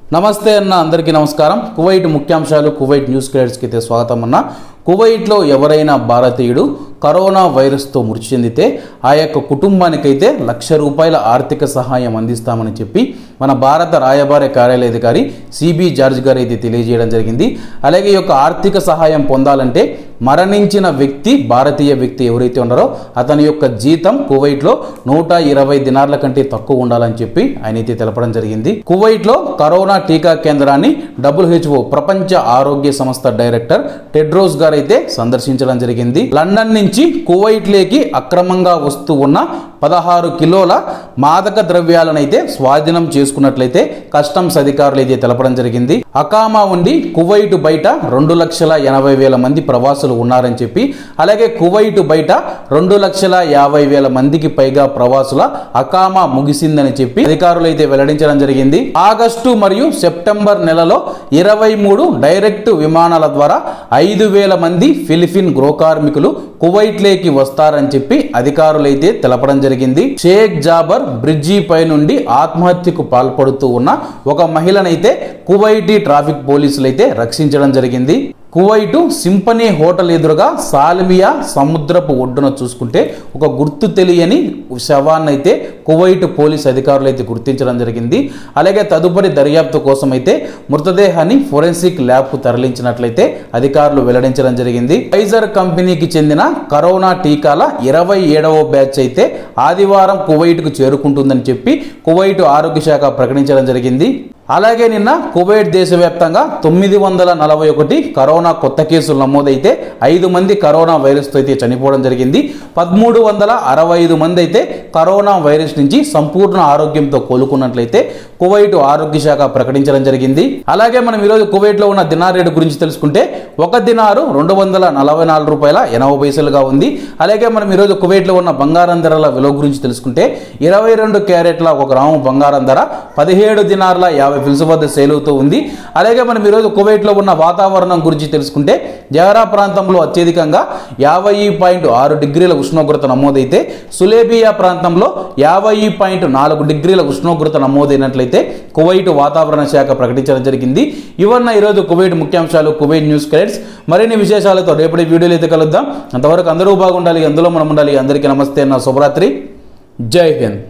నమస్తే అన్న అందరికీ నమస్కారం కువైట్ ముఖ్యాంశాలు కువైట్ న్యూస్ క్రియేటర్స్కి అయితే స్వాగతం అన్న కువైట్లో ఎవరైనా భారతీయుడు కరోనా వైరస్తో మృతి చెందితే ఆ యొక్క కుటుంబానికైతే లక్ష రూపాయల ఆర్థిక సహాయం అందిస్తామని చెప్పి మన భారత రాయబార కార్యాలయ అధికారి సిబి జార్జ్ గారు అయితే తెలియజేయడం జరిగింది అలాగే ఈ యొక్క ఆర్థిక సహాయం పొందాలంటే మరణించిన వ్యక్తి భారతీయ వ్యక్తి ఎవరైతే ఉన్నారో అతని యొక్క జీతం కువైట్లో నూట ఇరవై దినార్ల కంటే తక్కువ ఉండాలని చెప్పి ఆయన అయితే తెలపడం జరిగింది కువైట్లో కరోనా టీకా కేంద్రాన్ని డబ్ల్యూహెచ్ఓ ప్రపంచ ఆరోగ్య సంస్థ డైరెక్టర్ టెడ్రోస్ గారు అయితే సందర్శించడం జరిగింది లండన్ నుంచి కువైట్లేకి అక్రమంగా వస్తూ ఉన్న పదహారు కిలోల మాదక ద్రవ్యాలను అయితే స్వాధీనం చేసుకున్నట్లయితే కస్టమ్స్ అధికారులు అయితే తెలపడం జరిగింది అకామా ఉండి కువైట్ బయట రెండు లక్షల ఎనభై వేల మంది ప్రవాసులు ఉన్నారని చెప్పి అలాగే కువైట్ బయట రెండు లక్షల యాభై వేల మందికి పైగా ప్రవాసుల అకామా ముగిసిందని చెప్పి అధికారులు అయితే వెల్లడించడం జరిగింది ఆగస్టు మరియు సెప్టెంబర్ నెలలో ఇరవై మూడు డైరెక్ట్ విమానాల ద్వారా ఐదు వేల మంది ఫిలిపిన్ గృహ కార్మికులు కువైట్లేకి వస్తారని చెప్పి అధికారులు అయితే తెలపడం జరిగింది షేక్ జాబర్ బ్రిడ్జి పై నుండి ఆత్మహత్యకు పాల్పడుతూ ఉన్న ఒక మహిళనైతే కువైటీ ట్రాఫిక్ పోలీసులు అయితే రక్షించడం జరిగింది కువైటు సింపనీ హోటల్ ఎదురుగా సాల్మియా సముద్రపు ఒడ్డున చూసుకుంటే ఒక గుర్తు తెలియని శవాన్ని అయితే కువైట్ పోలీస్ అధికారులు అయితే గుర్తించడం జరిగింది అలాగే తదుపరి దర్యాప్తు కోసం అయితే మృతదేహాన్ని ఫోరెన్సిక్ ల్యాబ్కు తరలించినట్లయితే అధికారులు వెల్లడించడం జరిగింది ఫైజర్ కంపెనీకి చెందిన కరోనా టీకాల ఇరవై ఏడవ బ్యాచ్ అయితే ఆదివారం కువైట్కు చేరుకుంటుందని చెప్పి కువైట్ ఆరోగ్య శాఖ ప్రకటించడం జరిగింది అలాగే నిన్న కువైట్ దేశవ్యాప్తంగా తొమ్మిది వందల నలభై ఒకటి కరోనా కొత్త కేసులు నమోదైతే ఐదు మంది కరోనా వైరస్తో అయితే చనిపోవడం జరిగింది పదమూడు వందల అరవై ఐదు మంది అయితే కరోనా వైరస్ నుంచి సంపూర్ణ ఆరోగ్యంతో కోలుకున్నట్లయితే కువైట్ ఆరోగ్య శాఖ ప్రకటించడం జరిగింది అలాగే మనం ఈరోజు కువైట్లో ఉన్న దినార్ రేటు గురించి తెలుసుకుంటే ఒక దినారు రెండు వందల నలభై నాలుగు రూపాయల ఎనభై పైసలుగా ఉంది అలాగే మనం ఈరోజు కువైట్లో ఉన్న బంగారం ధరల విలువ గురించి తెలుసుకుంటే ఇరవై రెండు క్యారెట్ల ఒక గ్రాము బంగారం ధర పదిహేడు దినార్ల యాభై ఫిల్స్ వద్ద సేల్ అవుతూ ఉంది అలాగే మనం ఈరోజు కువైట్లో ఉన్న వాతావరణం గురించి తెలుసుకుంటే జహరా ప్రాంతంలో అత్యధికంగా యాభై పాయింట్ ఆరు డిగ్రీల ఉష్ణోగ్రత నమోదైతే సులేబియా ప్రాంతంలో యాభై పాయింట్ నాలుగు డిగ్రీల ఉష్ణోగ్రత నమోదైనట్లయితే కువైట్ వాతావరణ శాఖ ప్రకటించడం జరిగింది ఇవన్న ఈరోజు కువైట్ ముఖ్యాంశాలు కువైట్ న్యూస్ క్రెడిట్స్ మరిన్ని విశేషాలతో రేపటి వీడియోలు అయితే కలుద్దాం అంతవరకు అందరూ బాగుండాలి అందులో మనం ఉండాలి అందరికీ నమస్తే నా శుభరాత్రి జై హింద్